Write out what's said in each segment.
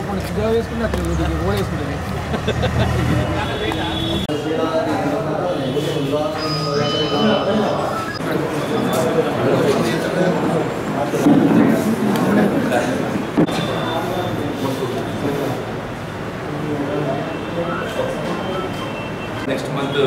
మన సిద్ధంగా వేసుకుంటే అట్లా వీటికి కూడా వేసుకుంటుంది నెక్స్ట్ మంత్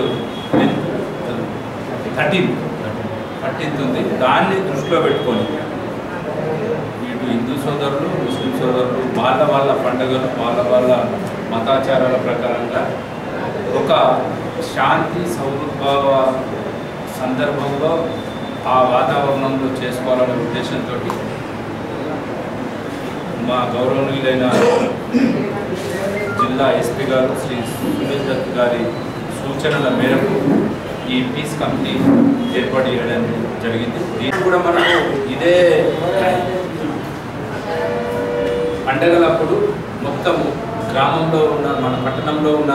థర్టీన్త్ థర్టీన్త్ ఉంది దాన్ని దృష్టిలో పెట్టుకొని ఇటు హిందూ సోదరులు ముస్లిం సోదరులు వాళ్ళ వాళ్ళ పండుగలు వాళ్ళ వాళ్ళ మతాచారాల ప్రకారంగా ఒక శాంతి సౌద్భావ సందర్భంలో ఆ వాతావరణంలో చేసుకోవాలనే ఉద్దేశంతో మా గౌరవనీయులైన జిల్లా ఎస్పీ గారు శ్రీ సునీల్ దత్ గారి సూచనల మేరకు ఈ పీస్ కమిటీ ఏర్పాటు చేయడం జరిగింది దీన్ని కూడా మనము ఇదే పండగలప్పుడు మొత్తం గ్రామంలో ఉన్న మన పట్టణంలో ఉన్న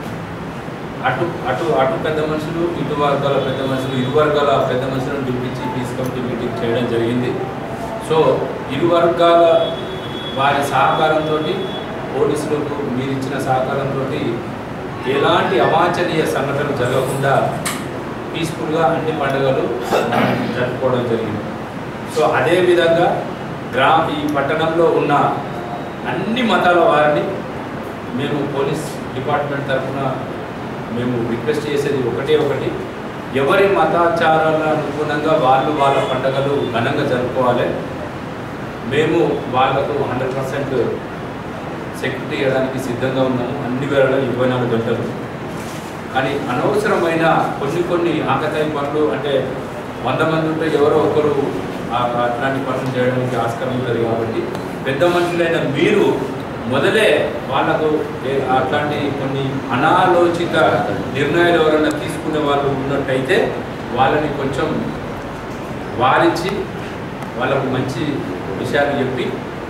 అటు అటు అటు పెద్ద మనుషులు ఇటు వర్గాల పెద్ద మనుషులు ఇరు వర్గాల పెద్ద మనుషులను పిలిపించి పీస్ కమిటీ మీటింగ్ చేయడం జరిగింది సో ఇరు వర్గాల వారి సహకారంతో పోలీసులకు మీరు ఇచ్చిన సహకారంతో ఎలాంటి అవాంఛనీయ సంఘటనలు జరగకుండా పీస్ఫుల్గా అన్ని పండుగలు జరుపుకోవడం జరిగింది సో అదేవిధంగా గ్రా ఈ పట్టణంలో ఉన్న అన్ని మతాల వారిని మేము పోలీస్ డిపార్ట్మెంట్ తరఫున మేము రిక్వెస్ట్ చేసేది ఒకటే ఒకటి ఎవరి మతాచారాల అనుగుణంగా వాళ్ళు వాళ్ళ పండుగలు ఘనంగా జరుపుకోవాలి మేము వాళ్ళకు హండ్రెడ్ పర్సెంట్ సెక్యూరిటీ ఇవ్వడానికి సిద్ధంగా ఉన్నాము అన్ని వేళ ఇరవై నాలుగు గంటలు కానీ అనవసరమైన కొన్ని కొన్ని ఆకతాయి పనులు అంటే వంద మంది ఉంటే ఎవరో ఒకరు ఆ- అట్లాంటి పనులు చేయడానికి ఆస్కారం ఉంటుంది కాబట్టి పెద్ద మనుషులైన మీరు మొదలే వాళ్ళకు ఏ- అట్లాంటి కొన్ని అనాలోచిత నిర్ణయాలు ఎవరైనా తీసుకునే వాళ్ళు ఉన్నట్టయితే వాళ్ళని కొంచెం వారించి వాళ్ళకు మంచి విషయాలు చెప్పి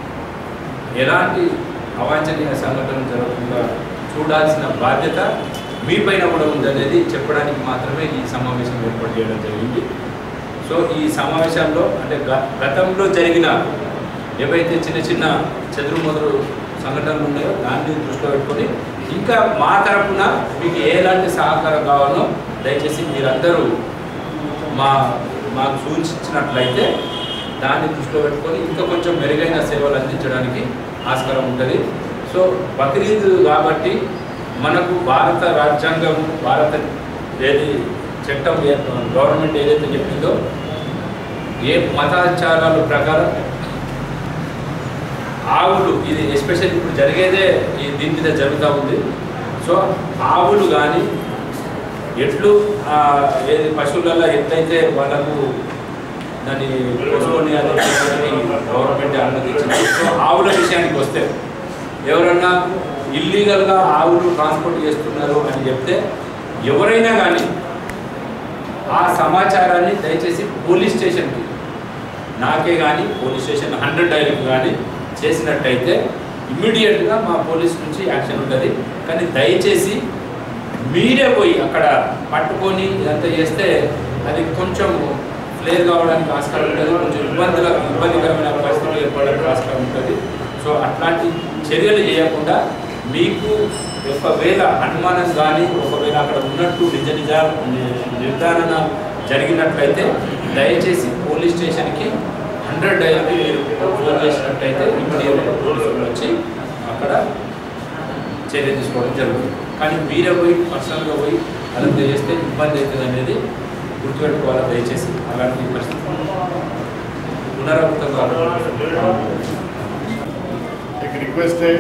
ఎలాంటి అవాంఛనీయ సంఘటనలు జరగకుండా చూడాల్సిన బాధ్యత మీ పైన కూడా ఉందనేది చెప్పడానికి మాత్రమే ఈ సమావేశం ఏర్పాటు చేయడం జరిగింది సో ఈ సమావేశంలో అంటే గ- గతంలో జరిగిన ఏవైతే చిన్న చిన్న చెదురు మొదలు సంఘటనలు ఉన్నాయో దాన్ని దృష్టిలో పెట్టుకొని ఇంకా మా తరపున మీకు ఎలాంటి సహకారం కావాలో దయచేసి మీరందరూ మా మాకు సూచించినట్లయితే దాన్ని దృష్టిలో పెట్టుకొని ఇంకా కొంచెం మెరుగైన సేవలు అందించడానికి ఆస్కారం ఉంటుంది సో బక్రీద్ కాబట్టి మనకు భారత రాజ్యాంగం భారత ఏది చట్టం ఏ- గవర్నమెంట్ ఏదైతే చెప్పిందో ఏ మతాచారాల ప్రకారం ఆవులు ఇది ఎస్పెషల్లీ ఇప్పుడు జరిగేదే ఈ దీని మీద జరుగుతూ ఉంది సో ఆవులు కానీ ఎట్లు ఆ, ఏది పశువులలో ఎట్లయితే వాళ్ళకు దాన్ని కోసుకొని అది చేయడానికి గవర్నమెంట్ అనుమతించింది సో ఆవుల విషయానికి వస్తే ఎవరన్నా ఇల్లీగల్గా ఆవులు ట్రాన్స్పోర్ట్ చేస్తున్నారు అని చెప్తే ఎవరైనా కానీ ఆ సమాచారాన్ని దయచేసి పోలీస్ స్టేషన్కి నాకే కానీ పోలీస్ స్టేషన్ హండ్రెడ్ డైరీకి కానీ చేసినట్టయితే ఇమ్మీడియట్గా మా పోలీస్ నుంచి యాక్షన్ ఉంటుంది కానీ దయచేసి మీరే పోయి అక్కడ పట్టుకొని ఇదంతా చేస్తే అది కొంచెం ఫ్లేర్ కావడానికి ఆస్కారం ఉంటుంది కొంచెం ఇబ్బందుల ఇబ్బందికరమైన పరిస్థితులు ఏర్పడడానికి ఆస్కారం ఉంటుంది సో అట్లాంటి చర్యలు చేయకుండా మీకు ఒకవేళ అనుమానం కానీ ఒకవేళ అక్కడ ఉన్నట్టు నిజ నిజ నిర్ధారణ జరిగినట్లయితే దయచేసి పోలీస్ స్టేషన్కి హండ్రెడ్ డైలీ మీరు ఫోన్ చేసినట్టయితే ఇమీడియట్గా పోలీసులు వచ్చి అక్కడ చర్య తీసుకోవడం జరుగుతుంది కానీ మీరే పోయి పర్సనల్గా పోయి అదంతా చేస్తే ఇబ్బంది అవుతుంది అనేది గుర్తుపెట్టుకోవాలి దయచేసి అలాంటి పరిస్థితి పునరావృతం కావాలి एक रिक्वेस्ट है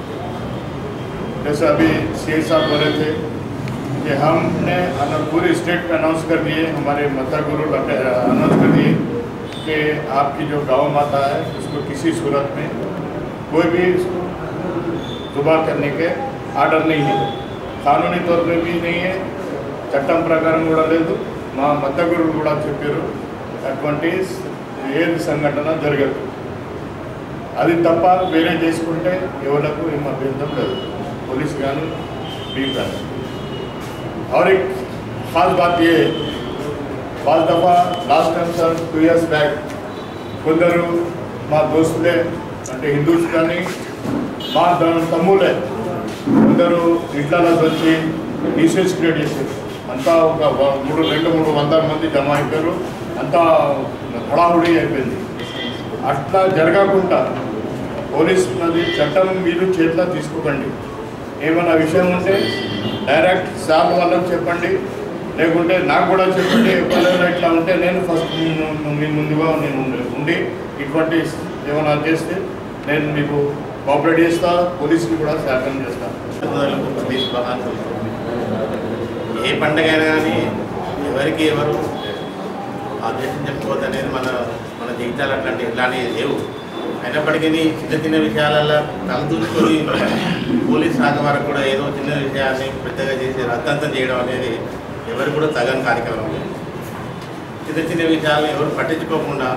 जैसे अभी सी साहब बोले थे कि हमने अन- पूरे स्टेट में अनाउंस कर दिए हमारे माता गुरु अनाउंस कर दिए कि आपकी जो गांव माता है उसको किसी सूरत में कोई भी दुबा करने के ఆర్డర్ नहीं है కానూనీ తौर पे भी नहीं है చట్టం ప్రకారం కూడా లేదు మా మత గురువులు కూడా చెప్పారు అటువంటి ఏది సంఘటన జరగదు అది తప్ప వేరే చేసుకుంటే ఎవరికి ఏం అభ్యంతరం లేదు पुलिस కానీ भी కానీ और एक खास बात ये है पाँच दफ़ा last time sir two years back కొందరు మా దోస్తులే అంటే హిందూస్ కానీ మా ద- తమ్ములే అందరూ ఇంట్లో వచ్చి రీసెర్చ్ క్రియేట్ చేశారు అంతా ఒక వ- మూడు రెండు మూడు వందల మంది జమ అయిపోయారు అంతా హడాహుడి అయిపోయింది అట్లా జరగకుండా పోలీస్ నది చట్టం మీరు చేతిలో తీసుకోకండి ఏమైనా విషయం ఉంటే డైరెక్ట్ సార్ వాళ్ళకి చెప్పండి లేకుంటే నాకు కూడా చెప్పండి ఎప్పుడైనా ఇట్లా ఉంటే నేను ఫస్ట్ మీ ముందుగా నేను ఉండి- ఉండి ఇటువంటి ఏమైనా చేస్తే నేను మీకు కోఆపరేట్ చేస్తా పోలీస్కి కూడా సహాయం చేస్తాను సోదరులకు ప్రతి శుభాకాంక్షలు ఏ పండగ అయినా కానీ ఎవరికి ఎవరు ఆ దేశం చెప్పుకోవద్దు అనేది మన మన జీవితాలు అట్లాంటి ఇట్లాంటివి లేవు అయినప్పటికీ చిన్న చిన్న విషయాలలో తలదూసుకొని పోలీస్ శాఖ వరకు కూడా ఏదో చిన్న విషయాన్ని పెద్దగా చేసి రద్దంతం చేయడం అనేది ఎవరు కూడా తగని కార్యక్రమం చిన్న చిన్న విషయాలను ఎవరు పట్టించుకోకుండా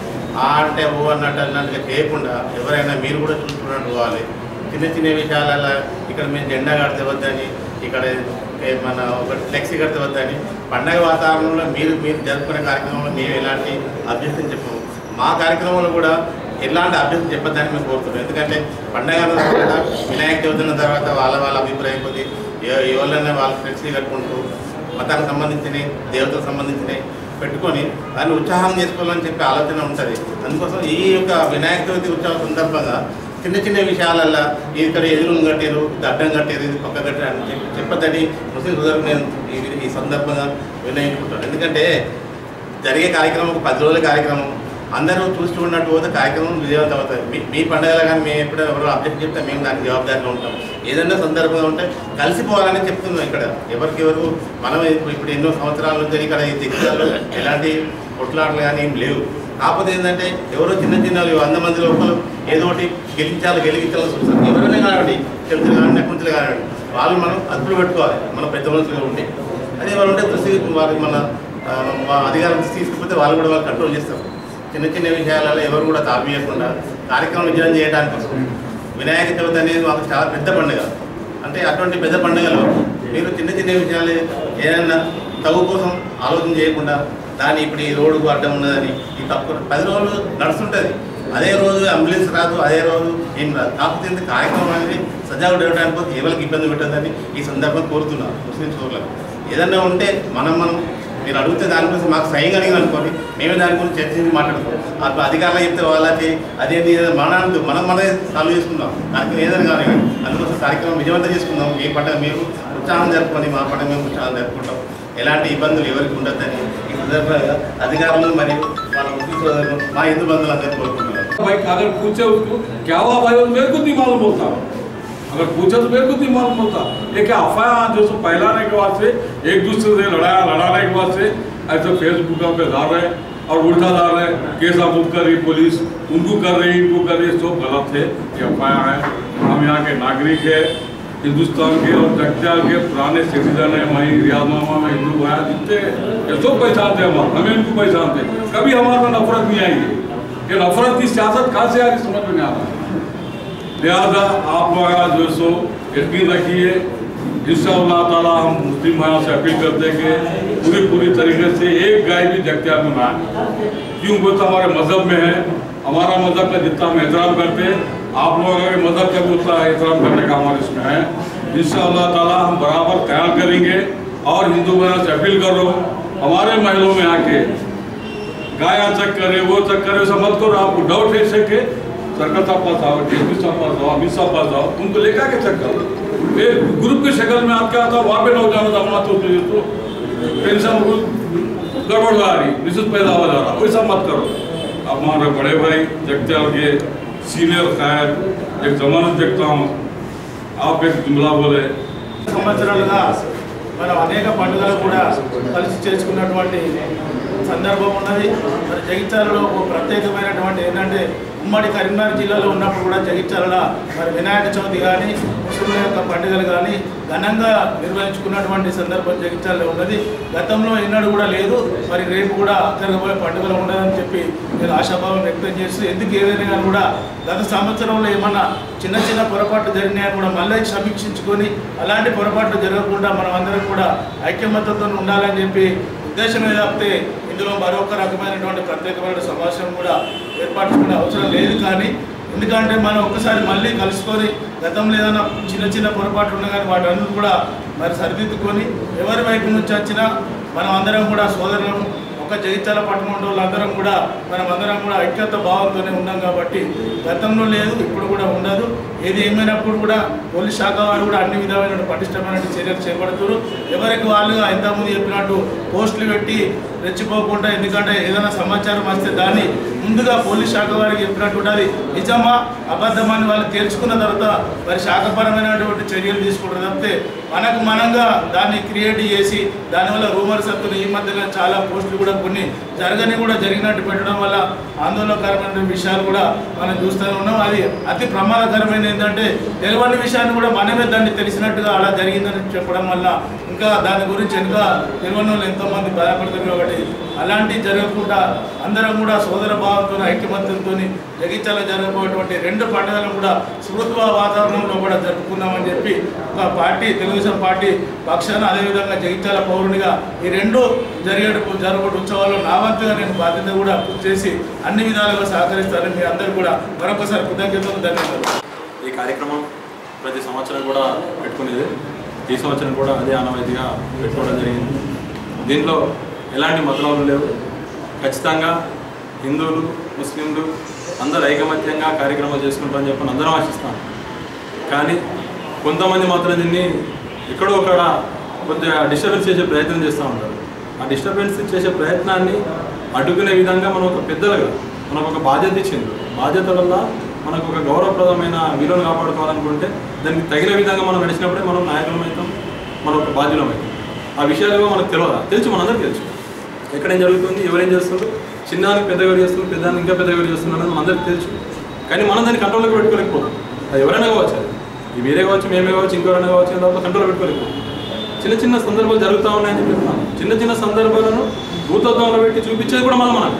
ఆ అంటే ఓ అన్నట్టు అన్నట్టుగా చేయకుండా ఎవరైనా మీరు కూడా చూసుకున్నట్టు పోవాలి చిన్న చిన్న విషయాలలో ఇక్కడ మేము జెండా కడితే వద్దని ఇక్కడ ఏ మన ఒక ఫ్లెక్సీ కడితే వద్దని పండగ వాతావరణంలో మీరు మీరు జరుపుకునే కార్యక్రమంలో మేము ఎలాంటి అభ్యర్థన చెప్పము మా కార్యక్రమంలో కూడా ఎలాంటి అభ్యర్థన చెప్పొద్దని మేము కోరుతున్నాం ఎందుకంటే పండగ అన్న తర్వాత వినాయక చవితి అన్న తర్వాత వాళ్ళ వాళ్ళ అభిప్రాయం కొద్ది ఎ- ఎవరినైనా వాళ్ళు ఫ్లెక్సీ కట్టుకుంటూ మతానికి సంబంధించినవి దేవతలకు సంబంధించినవి పెట్టుకొని దాన్ని ఉత్సాహం చేసుకోవాలని చెప్పి ఆలోచన ఉంటుంది అందుకోసం ఈ యొక్క వినాయక చవితి ఉత్సవ సందర్భంగా చిన్న చిన్న విషయాలల్లో ఇక్కడ ఎదురు కట్టారు ఇది అడ్డం కట్టారు ఇది పక్క కట్టారు అని చెప్పి చెప్పదని ముస్లిం సోదరులకు నేను ఈ- ఈ సందర్భంగా వినయించుకుంటాను ఎందుకంటే జరిగే కార్యక్రమం ఒక పది రోజుల కార్యక్రమం అందరూ చూస్తూ ఉన్నట్టు పోతే కార్యక్రమం విజయవంతం అవుతుంది మీ మీ పండుగలు కానీ మేము ఎప్పుడు ఎవరు అబ్జెక్ట్ చెప్తే మేము దానికి జవాబుదారీగా ఉంటాం ఏదైనా సందర్భంగా ఉంటే కలిసిపోవాలని చెప్తున్నాం ఇక్కడ ఎవరికి ఎవరు మనం ఇప్పుడు ఇప్పుడు ఎన్నో సంవత్సరాల నుంచి ఇక్కడ ఈ దిగ్గులు ఎలాంటి కొట్లాటలు కానీ ఏం లేవు కాకపోతే ఏంటంటే ఎవరో చిన్న చిన్న వంద మంది లోపల ఏదో ఒకటి గెలించాలి గెలిగించాలని చూస్తారు ఎవరైనా కానివ్వండి తెలుగులు కానీ నకుంతులు కానివ్వండి వాళ్ళు మనం అదుపులో పెట్టుకోవాలి మన పెద్ద మనుషులుగా ఉండి అదే వాళ్ళు ఉంటే దృష్టి వారికి మన ఆ, మా అధికారం తీసుకుపోతే వాళ్ళు కూడా వాళ్ళు కంట్రోల్ చేస్తారు చిన్న చిన్న విషయాలలో ఎవరు కూడా తాపీయకుండా కార్యక్రమం విజయం చేయడానికి కోసం వినాయక చవితి అనేది మాకు చాలా పెద్ద పండుగ అంటే అటువంటి పెద్ద పండుగలో మీరు చిన్న చిన్న విషయాలు ఏదైనా తగు కోసం ఆలోచన చేయకుండా దాన్ని ఇప్పుడు ఈ రోడ్డుకు అడ్డం ఉన్నదని ఈ తప్పు పది రోజులు నడుస్తుంటుంది అదే రోజు అంబులెన్స్ రాదు అదే రోజు ఏం రాదు కాకపోతే ఇంత కార్యక్రమం అనేది సజావుడు ఇవ్వడానికి పోతే ఎవరికి ఇబ్బంది పెట్టదని ఈ సందర్భంగా కోరుతున్నాను ముస్లిం సోదరులకు ఏదన్నా ఉంటే మనం మనం మీరు అడిగితే దాని గురించి మాకు సైన్ అడిగిన అనుకోండి మేమే దాని గురించి చర్చించి మాట్లాడుతాం అప్పుడు అధికారులు చెప్తే వాళ్ళకి అదేంటి ఇదేంటి మన అంటూ మనం మనమే సాల్వ్ చేసుకుందాం కార్యక్రమం ఏదైనా కానీ అందుకోసం కార్యక్రమం విజయవంతం చేసుకుందాం ఏ పండుగ మీరు ఉత్సాహం జరుపుకొని మా పండుగ మేము ఉత్సాహం జరుపుకుంటాం ఎలాంటి ఇబ్బందులు ఎవరికి ఉండొద్దని ఈ సందర్భంగా అధికారులు మరియు వాళ్ళ ముస్లిం సోదరులు మా హిందూ బంధువులందరినీ కోరుకుంటున్నాం भाई अगर पूछे उसको क्या हुआ भाई वो मेरे को नहीं मालूम होता अगर पूछे तो मेरे को नहीं मालूम होता ये क्या अफवाह जो सो फैलाने के बाद से एक दूसरे से लड़ाया लड़ाने के बाद से ऐसे फेसबुक पे डाल रहे हैं और उल्टा डाल रहे हैं केस अबूब कर रही पुलिस उनको कर रही इनको कर रही सब गलत है ये अफवाह है हम यहाँ के नागरिक है हिंदुस्तान के और जगत्याल के पुराने सिटीजन है वहीं रियाजनामा में हिंदू भाई जितने ये सब पहचानते हैं हम हमें इनको पहचानते हैं कभी हमारे में नफरत नहीं आई है कि नफरत की सियासत कहाँ से आ रही समझ में नहीं आ रहा है लिहाजा आप लोग जो सो यकीन रखिए इंशाअल्लाह ताला हम मुस्लिम भाइयों से अपील करते हैं कि पूरी पूरी तरीके से एक गाय भी जगत्याल में ना आए क्यों बोलता हमारे मजहब में है हमारा मजहब का जितना हम एहतराम करते हैं आप लोगों के मजहब का भी उतना एहतराम करने का हमारे इसमें है इंशाअल्लाह ताला हम बराबर ख्याल करेंगे और हिंदू भाइयों से अपील कर रहा हूँ हमारे महलों में आके गाया चेक करे वो चेक करे ऐसा मत करो आपको डाउट है इससे के सरकार साहब पास आओ डीएसपी साहब पास आओ अमित साहब पास आओ तुमको लेकर के चेक करो ये ग्रुप की शक्ल में आप क्या था वहाँ पे ना जाना था वहाँ तो तो पेंशन गड़बड़ आ रही निश्चित पैदा हो जा रहा वैसा मत करो आप हमारे बड़े भाई जगत्याल के सीनियर कायद एक जमानत देखता हूँ आप एक जुमला बोले సంవత్సరాలుగా మనం అనేక పండుగలు కూడా కలిసి చేసుకున్నటువంటి సందర్భం ఉన్నది మరి జగిత్యాలలో ఒక ప్రత్యేకమైనటువంటి ఏంటంటే ఉమ్మడి కరీంనగర్ జిల్లాలో ఉన్నప్పుడు కూడా జగిత్యాల మరి వినాయక చవితి కానీ ముస్లింల యొక్క పండుగలు కానీ ఘనంగా నిర్వహించుకున్నటువంటి సందర్భం జగిత్యాలలో ఉన్నది గతంలో ఎన్నడూ కూడా లేదు మరి రేపు కూడా జరగబోయే పండుగలు ఉండదని చెప్పి నేను ఆశాభావం వ్యక్తం చేస్తూ ఎందుకు ఏదైనా కానీ కూడా గత సంవత్సరంలో ఏమన్నా చిన్న చిన్న పొరపాట్లు జరిగినాయని కూడా మళ్ళీ సమీక్షించుకొని అలాంటి పొరపాట్లు జరగకుండా మనం అందరం కూడా ఐక్యమత్యంతో ఉండాలని చెప్పి ఉద్దేశమే తప్పితే ఇందులో మరొక రకమైనటువంటి ప్రత్యేకమైన సమావేశం కూడా ఏర్పాటు చేసుకునే అవసరం లేదు కానీ ఎందుకంటే మనం ఒక్కసారి మళ్ళీ కలుసుకొని గతంలో ఏదైనా చిన్న చిన్న పొరపాట్లు ఉన్నా కానీ వాటన్నిటి కూడా మరి సరిదిద్దుకొని ఎవరి వైపు నుంచి వచ్చినా మనం అందరం కూడా సోదరులం ఒక జగిత్యాల పట్టణంలో వాళ్ళందరం కూడా మనం అందరం కూడా ఐక్యత భావంతోనే ఉన్నాం కాబట్టి గతంలో లేదు ఇప్పుడు కూడా ఉండదు ఏది ఏమైనప్పుడు కూడా పోలీస్ శాఖ వారు కూడా అన్ని విధమైన పటిష్టమైన చర్యలు చేపడుతున్నారు ఎవరికి వాళ్ళుగా ఇంతకుముందు చెప్పినట్టు పోస్టులు పెట్టి రెచ్చిపోకుండా ఎందుకంటే ఏదైనా సమాచారం వస్తే దాన్ని ముందుగా పోలీస్ శాఖ వారికి చెప్పినట్టు ఉండాలి నిజమా అబద్ధమని వాళ్ళు తేల్చుకున్న తర్వాత మరి శాఖపరమైనటువంటి చర్యలు తీసుకుంటారు తప్పితే మనకు మనంగా దాన్ని క్రియేట్ చేసి దానివల్ల రూమర్స్ వస్తున్నాయి ఈ మధ్యన చాలా పోస్టులు కూడా కొన్ని జరగని కూడా జరిగినట్టు పెట్టడం వల్ల ఆందోళనకరమైన విషయాలు కూడా మనం చూస్తూనే ఉన్నాం అది అతి ప్రమాదకరమైన ఏంటంటే తెలియని విషయాన్ని కూడా మనమే దాన్ని తెలిసినట్టుగా అలా జరిగిందని చెప్పడం వల్ల ఇంకా దాని గురించి ఇంకా తెలియని వాళ్ళు ఎంతోమంది బాధపడతారు కాబట్టి అలాంటివి జరగకుండా అందరం కూడా సోదర భావంతో ఐక్యమత్యంతో జగిత్యాల జరగబోయేటువంటి రెండు పండుగలను కూడా సుహృత్వ వాతావరణంలో కూడా జరుపుకుందామని చెప్పి ఒక పార్టీ తెలుగుదేశం పార్టీ పక్షాన అదేవిధంగా జగిత్యాల పౌరునిగా ఈ రెండు జరిగే జరగబోయే ఉత్సవాల్లో నా వంతుగా నేను బాధ్యత కూడా పూర్తి చేసి అన్ని విధాలుగా సహకరిస్తానని మీ అందరూ కూడా మరొకసారి కృతజ్ఞతలు ధన్యవాదాలు ఈ కార్యక్రమం ప్రతి సంవత్సరం కూడా పెట్టుకునేది ఈ సంవత్సరం కూడా అదే ఆనవాయితీగా పెట్టుకోవడం జరిగింది దీంట్లో ఎలాంటి మతలాలు లేవు ఖచ్చితంగా హిందువులు ముస్లింలు అందరూ ఐకమత్యంగా కార్యక్రమాలు చేసుకుంటారని చెప్పని అందరం ఆశిస్తాం కానీ కొంతమంది మాత్రం దీన్ని ఎక్కడో ఒకడ కొద్దిగా డిస్టర్బెన్స్ చేసే ప్రయత్నం చేస్తూ ఉంటారు ఆ డిస్టర్బెన్స్ చేసే ప్రయత్నాన్ని అడ్డుకునే విధంగా మనం ఒక పెద్దలుగా మనకు ఒక బాధ్యత ఇచ్చింది బాధ్యత వల్ల మనకు ఒక గౌరవప్రదమైన విలువను కాపాడుకోవాలనుకుంటే దానికి తగిన విధంగా మనం నడిచినప్పుడే మనం నాయకులం అవుతాం మనం ఒక బాధ్యులం అవుతాం ఆ విషయాలు మనకు తెలియదా తెలుసు మనందరికీ తెలుసు ఎక్కడేం జరుగుతుంది ఎవరేం చేస్తున్నారు చిన్నానికి పెద్ద ఎవరు చేస్తున్నారు పెద్దానికి ఇంకా పెద్ద ఎవరు చేస్తున్నారు అనేది మనందరికీ తెలుసు కానీ మనం దాన్ని కంట్రోల్లోకి పెట్టుకోలేకపోతాం అది ఎవరైనా కావచ్చు అది ఈ వేరే కావచ్చు మేమే కావచ్చు ఇంకెవరైనా కావచ్చు దాంట్లో కంట్రోల్ పెట్టుకోలేకపోతాం చిన్న చిన్న సందర్భాలు జరుగుతూ ఉన్నాయని చెప్పి చెప్తున్నాను చిన్న చిన్న సందర్భాలను భూతత్వంలో పెట్టి చూపించేది కూడా మనం మనమే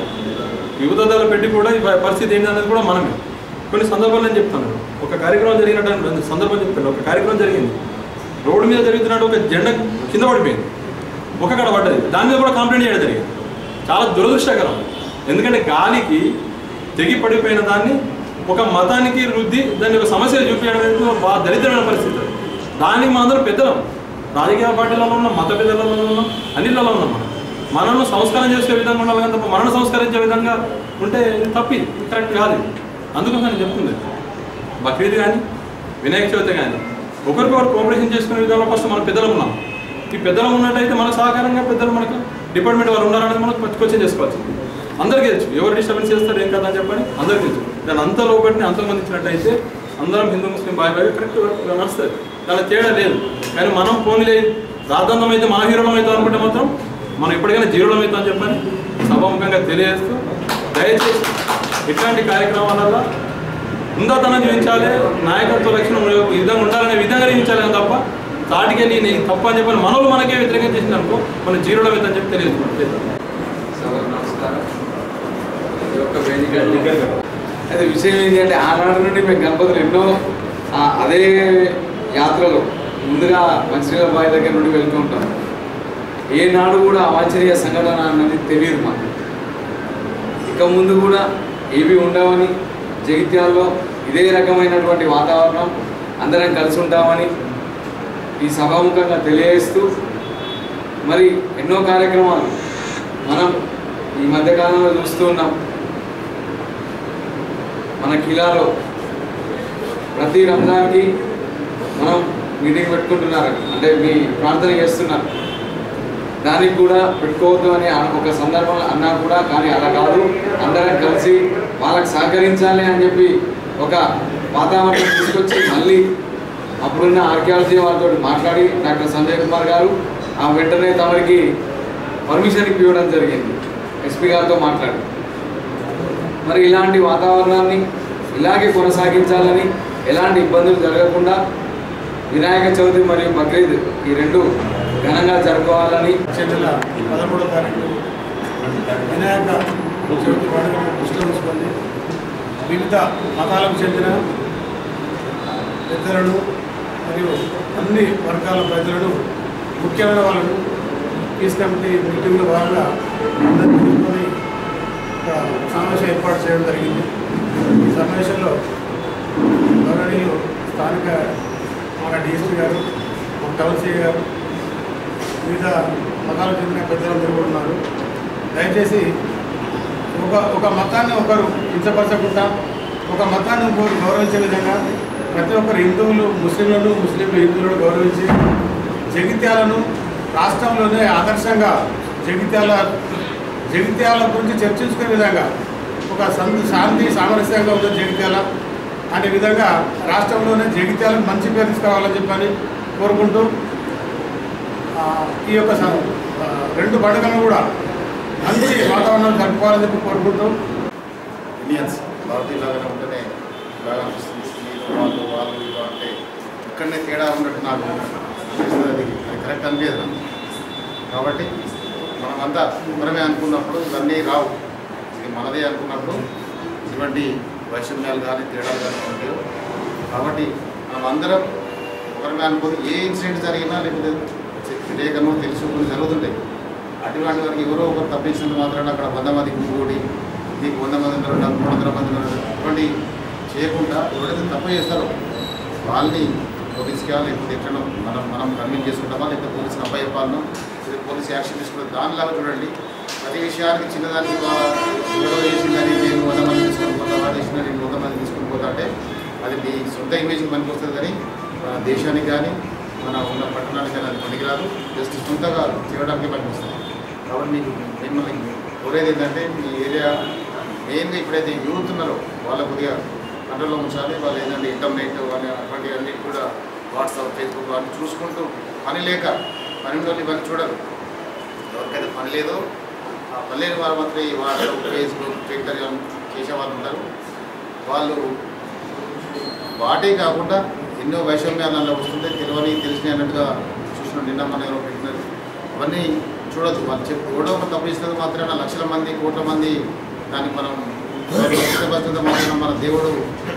యువతలో పెట్టి కూడా ఈ ప- పరిస్థితి ఏంటి అనేది కూడా మనమే కొన్ని సందర్భాలు నేను చెప్తాను ఒక కార్యక్రమం జరిగినట్టు సందర్భం చెప్తాను ఒక కార్యక్రమం జరిగింది రోడ్డు మీద జరుగుతున్నట్టు ఒక జెండా కింద పడిపోయింది ఒక కడ పడ్డది దాని మీద కూడా కంప్లైంట్ చేయడం జరిగింది చాలా దురదృష్టకరం ఎందుకంటే గాలికి తెగి పడిపోయిన దాన్ని ఒక మతానికి రుద్ది దాన్ని ఒక సమస్య చూపించడం అనేది ఒక బాగా దరిద్రమైన పరిస్థితి దానికి మనందరం పెద్దలం రాజకీయ పార్టీలలో ఉన్నాం మత పెద్దలలో ఉన్నాం అన్నిళ్ళలో ఉన్నాం మనం మనల్ని సంస్కారం చేసే విధంగా ఉండాలి కానీ తప్ప మనల్ని సంస్కరించే విధంగా ఉంటే ఇది తప్పి ఇది కరెక్ట్ కాదు ఇది. అందుకోసం నేను చెప్తుంది బక్రీద్ కానీ వినాయక చవితి కానీ ఒకరికొకరు కోఆపరేషన్ చేసుకునే విధానంలో ఫస్ట్ మన పెద్దలు ఉన్నాం ఈ పెద్దలు ఉన్నట్టయితే మనకు సహకారంగా పెద్దలు మనకు డిపార్ట్మెంట్ వారు ఉన్నారనేది మనకు క్వశ్చన్ చేసుకోవచ్చు అందరికీ తెలుసు ఎవరు డిస్టర్బెన్స్ చేస్తారు ఏం కదా అని చెప్పని అందరికీ తెలుసు దాన్ని అంత లోపలిని అంతమందించినట్టయితే అందరం హిందూ ముస్లిం బాయ్ బాయ్ కరెక్ట్ నడుస్తుంది దాని తేడా లేదు కానీ మనం పోనీలే రాద్ధాంతం అయితే మన హీరోలం అవుతాం అనుకుంటే మాత్రం మనం ఎప్పటికైనా జీరోలం అవుతాం అని చెప్పని సభాముఖంగా తెలియజేస్తూ దయచేసి ఇట్లాంటి కార్యక్రమాల వల్ల ఉందాతనం జీవించాలి నాయకత్వ లక్షణం ఈ విధంగా ఉండాలనే విధంగా జీవించాలి కానీ తప్ప తాటికెళ్ళి నేను తప్పు అని చెప్పని మనోళ్ళు మనకే వ్యతిరేకంగా చేసింది అనుకో మనం జీరోలో అవుతామని చెప్పి తెలియజేసుకుంటాం సభకు నమస్కారం ఈ యొక్క వేదిక అయితే విషయం ఏంటి అంటే ఆనాడు నుండి మేము గణపతులు ఎన్నో ఆ, అదే యాత్రలో ముందుగా మంచినీళ్ళ బావి దగ్గర నుండి వెళ్తూ ఉంటాం ఏనాడు కూడా అవాంఛనీయ సంఘటన అన్నది తెలియదు మాకు ఇక ముందు కూడా ఏవి ఉండవని జగిత్యాల్లో ఇదే రకమైనటువంటి వాతావరణం అందరం కలిసి ఉంటామని ఈ సభాముఖంగా తెలియజేస్తూ మరి ఎన్నో కార్యక్రమాలు మనం ఈ మధ్యకాలంలో చూస్తూ ఉన్నాం మన కిలాలో ప్రతి రంజాన్కి మనం మీటింగ్ పెట్టుకుంటున్నారు అంటే మీ ప్రార్థన చేస్తున్నారు దానికి కూడా పెట్టుకోవద్దు అని ఆ- ఒక సందర్భం అన్నా కూడా కానీ అలా కాదు అందరం కలిసి వాళ్ళకి సహకరించాలి అని చెప్పి ఒక వాతావరణం తీసుకొచ్చి మళ్ళీ అప్పుడున్న ఆర్కియాలజీ వాళ్ళతో మాట్లాడి డాక్టర్ సంజయ్ కుమార్ గారు ఆ వెంటనే తమరికి పర్మిషన్ ఇవ్వడం జరిగింది ఎస్పీ గారితో మాట్లాడి మరి ఇలాంటి వాతావరణాన్ని ఇలాగే కొనసాగించాలని ఎలాంటి ఇబ్బందులు జరగకుండా వినాయక చవితి మరియు బక్రీద్ ఈ రెండు ఘనంగా జరుపుకోవాలని వచ్చే నెల పదమూడో తారీఖు వినాయక చవితి పండుగను దృష్టిలో ఉంచుకొని వివిధ మతాలకు చెందిన పెద్దలను మరియు అన్ని వర్గాల ప్రజలను ముఖ్యమైన వాళ్ళను పీస్ కమిటీ మీటింగ్లో భాగంగా అందరినీ తీసుకొని ఒక సమావేశం ఏర్పాటు చేయడం జరిగింది ఈ సమావేశంలో గౌరవనీయులు స్థానిక మన డిఎస్పీ గారు మన టౌన్ సిఐ గారు వివిధ మతాలకు చెందిన పెద్దలందరూ కూడా ఉన్నారు దయచేసి ఒక ఒక మతాన్ని ఒకరు కించపరచకుండా ఒక మతాన్ని ఇంకొకరు గౌరవించే విధంగా ప్రతి ఒక్కరు హిందువులు ముస్లింలను ముస్లింలు హిందువులను గౌరవించి జగిత్యాలను రాష్ట్రంలోనే ఆదర్శంగా జగిత్యాల జగిత్యాల గురించి చర్చించుకునే విధంగా ఒక సంత శాంతి సామరస్యంగా ఉన్న జగిత్యాల అనే విధంగా రాష్ట్రంలోనే జగిత్యాలకు మంచి పేరు తీసుకురావాలని చెప్పని కోరుకుంటూ ఆ, ఈ యొక్క స- ఆ, రెండు పండుగలను కూడా మంచి వాతావరణం జరుపుకోవాలని చెప్పి కోరుకుంటూ ఇండియన్స్ భారతీయులాగానే ఉంటేనే బాగా అనిపిస్తుంది మీరు వాళ్ళు వాళ్ళు వీళ్ళు అంటే ఇక్కడనే తేడా ఉన్నట్టు నాకు అనిపిస్తుంది అది అది కరెక్ట్ అనిపించదు నాకు కాబట్టి మనమంతా ఒకరమే అనుకున్నప్పుడు ఇవన్నీ రావు ఇది మనదే అనుకున్నప్పుడు ఇటువంటి వైషమ్యాలు కానీ తేడాలు కానీ ఉంటాయి కాబట్టి మనం అందరం ఒకరమే అనుకుని ఏ ఇన్సిడెంట్ జరిగినా లేకపోతే తెలియకనో తెలుసు కొన్ని జరుగుతుంటాయి అటువంటి వారికి ఎవరో ఒకరు తప్పించినంత మాత్రాన అక్కడ వంద మంది కూడి మీకు వంద మంది ఉన్నారు నాకు మూడు వందల మంది ఉన్నారు అటువంటి చేయకుండా ఎవరైతే తప్పు చేస్తారో వాళ్ళని పోలీస్గా లేకపోతే ఎట్లనో మనం మనం కన్విన్స్ చేసుకుంటామా లేకపోతే పోలీసుని అప్పయ్యపాలను లేదా పోలీస్ యాక్షన్ తీసుకుంటే దానిలాగా చూడండి ప్రతి విషయానికి చిన్నదానికి గొడవ చేసిందని నేను వంద మంది తీసుకొని పోతా వాడు చేసిన నేను వంద మంది తీసుకొని పోతా అంటే అది మీ సొంత ఇమేజ్కి పనికి వస్తుంది కానీ మన దేశానికి కానీ మన ఉన్న పట్టణానికి కానీ అది పనికిరాదు జస్ట్ సొంతగా చేయడానికి పనికి వస్తుంది కాబట్టి మీకు మిమ్మల్ని కోరేది ఏంటంటే మీ ఏరియా మెయిన్గా ఇప్పుడైతే యూత్ ఉన్నారో వాళ్ళ కొద్దిగా కంట్రోల్లో ఉంచాలి వాళ్ళు ఏంటంటే ఇంటర్నెట్ కానీ అటువంటి అన్ని కూడా వాట్సాప్ ఫేస్బుక్ అన్ని చూసుకుంటూ పని లేక పని ఉన్న వాళ్ళు ఇవన్నీ చూడరు ఎవరికైతే పని లేదో ఆ పని లేని వారు మాత్రం ఈ వాట్సాప్ ఫేస్బుక్ ట్విట్టర్ ఇవన్నీ చేసే వాళ్ళు ఉంటారు వాళ్ళు వాటే కాకుండా ఎన్నో వైషమ్యాలు అందులో వస్తుంటే తెలియని తెలిసిన అన్నట్టుగా చూసిన నిన్న మన ఎవరో పెట్టినారు అవన్నీ చూడొద్దు వాళ్ళు చెప్పి ఎవడో ఒక తప్పు చేసినందుకు మాత్రమే లక్షల మంది కోట్ల మంది దానికి మనం ఇష్టపడుతుంది మాత్రం మన దేవుడు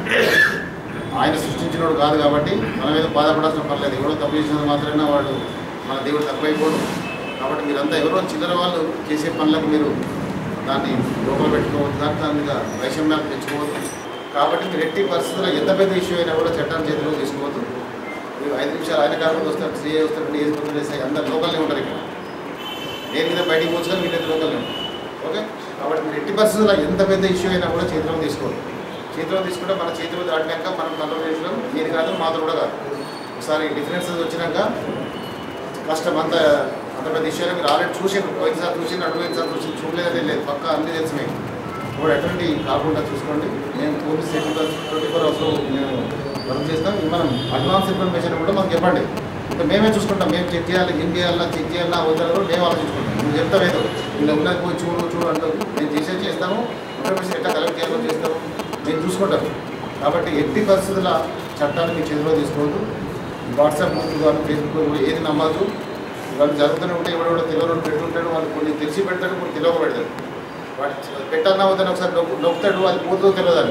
ఆయన సృష్టించినోడు కాదు కాబట్టి మనం ఏదో బాధపడాల్సిన పర్లేదు ఎవడో తప్పు చేసినందుకు మాత్రమే వాడు మన దేవుడు తక్కువైపోడు కాబట్టి మీరంతా ఎవరో చిల్లర వాళ్ళు చేసే పనులకు మీరు దాన్ని లోపల పెట్టుకోవద్దు దాన్ని దాని మీద వైషమ్యాలు తెచ్చుకోవద్దు కాబట్టి మీరు ఎట్టి పరిస్థితుల్లో ఎంత పెద్ద ఇష్యూ అయినా కూడా చట్టాన్ని చేతిలో తీసుకోవద్దు మీరు ఐదు నిమిషాలు ఆయన కాకుండా వస్తారు సీఏ వస్తారు డిఎస్ వస్తారు అందరు లోకల్నే ఉంటారు ఇక్కడ నేను మీద బయటికి పోవచ్చు మీరు లోకల్నే ఉంటారు ఓకే కాబట్టి మీరు ఎట్టి పరిస్థితుల్లో ఎంత పెద్ద ఇష్యూ అయినా కూడా చేతిలో తీసుకోవాలి చేతిలో తీసుకుంటే మన చేతిలో దాటినాక మనం కంట్రోల్ చేసడం మీరు కాదు మాతో కూడా కాదు ఒకసారి డిఫరెన్సెస్ వచ్చినాక కష్టం అంత అంత పెద్ద ఇష్యూ మీరు ఆల్రెడీ చూసారు పోయినసారి చూసి అటు పోయినసారి చూసి చూడలేదని లేదు పక్క అన్ని తెలిసినాయి ఇప్పుడు ఎటువంటి కాకుండా చూసుకోండి మేము పోలీస్ ట్వంటీ ఫోర్ అవర్స్ మేము వర్క్ చేస్తాం ఇది మనం అడ్వాన్స్ ఇన్ఫర్మేషన్ కూడా మాకు చెప్పండి ఇంకా మేమే చూసుకుంటాం మేము చెక్ చేయాలి ఏం చేయాలన్నా చెక్ చేయాలన్నా వద్దా కూడా మేము ఆలోచించుకుంటాం నువ్వు చెప్తావేదో ఇలా ఉన్నది పోయి చూడు చూడు అంటావు మేము చేసేది చేస్తాము ఇన్ఫర్మేషన్ ఎట్లా కలెక్ట్ చేయాలో చేస్తాము మేము చూసుకుంటాం కాబట్టి ఎట్టి పరిస్థితుల చట్టాన్ని మీ చేతిలో తీసుకోవద్దు వాట్సాప్ గ్రూపులు కానీ ఫేస్బుక్ కూడా ఏది నమ్మద్దు ఇవన్నీ జరుగుతూనే ఉంటే ఎవడో తెలియని పెడుతుంటాడు వాళ్ళు కొన్ని తెలిసి పెడతాడు కొన్ని తెలియక పెడతాడు వాటి పెట్టన్నా వద్దని ఒకసారి నొక్కు నొక్కుతాడు అది పోతుందో తెలియదని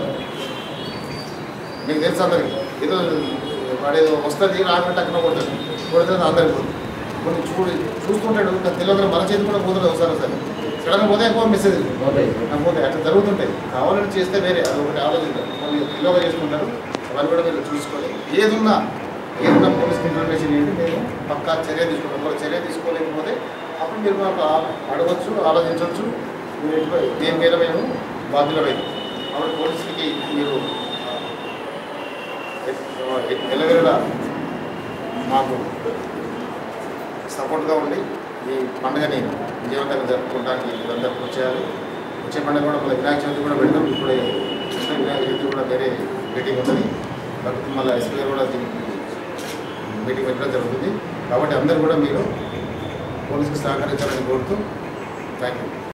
మీకు తెలుసు అందరికి ఏదో వాడేదో వస్తుంది రాకుండా అక్కడ కొడుతుంది కొడుతుంది అందరికి పోతుంది కొన్ని చూడు చూస్తుంటాడు ఇంకా తెలియక మన చేతి కూడా పోతుంది ఒకసారి ఒకసారి సడన్గా పోతే ఎక్కువ మెసేజ్ పోతే అట్లా జరుగుతుంటాయి కావాలని చేస్తే వేరే అది ఒకటి ఆలోచించారు కొన్ని తెలియక చేసుకుంటారు వాళ్ళు కూడా మీరు చూసుకోవాలి ఏదున్నా ఏదన్నా పోలీస్ ఇన్ఫర్మేషన్ ఏంటి మేము పక్కా చర్య తీసుకుంటాం ఒకవేళ చర్య తీసుకోలేకపోతే అప్పుడు మీరు మాకు ఆ- అడగచ్చు ఆలోచించవచ్చు మీరు ఎటువై- దేనికైనా మేము బాధ్యులమైంది కాబట్టి పోలీసులకి మీరు ఎల్లవేళలా మాకు సపోర్ట్గా ఉండి ఈ పండుగని విజయవంతంగా జరుపుకోవడానికి మీరందరూ కృషి చేయాలి వచ్చే పండుగ కూడా మళ్ళీ వినాయక చవితి కూడా పెడతాం ఇప్పుడే కృష్ణ వినాయక చవితి కూడా వేరే మీటింగ్ ఉంటుంది కాబట్టి మళ్ళీ ఎస్పీ గారు కూడా దీనికి మీటింగ్ పెట్టడం జరుగుతుంది కాబట్టి అందరూ కూడా మీరు పోలీసుకి సహకరించాలని కోరుతూ థ్యాంక్ యూ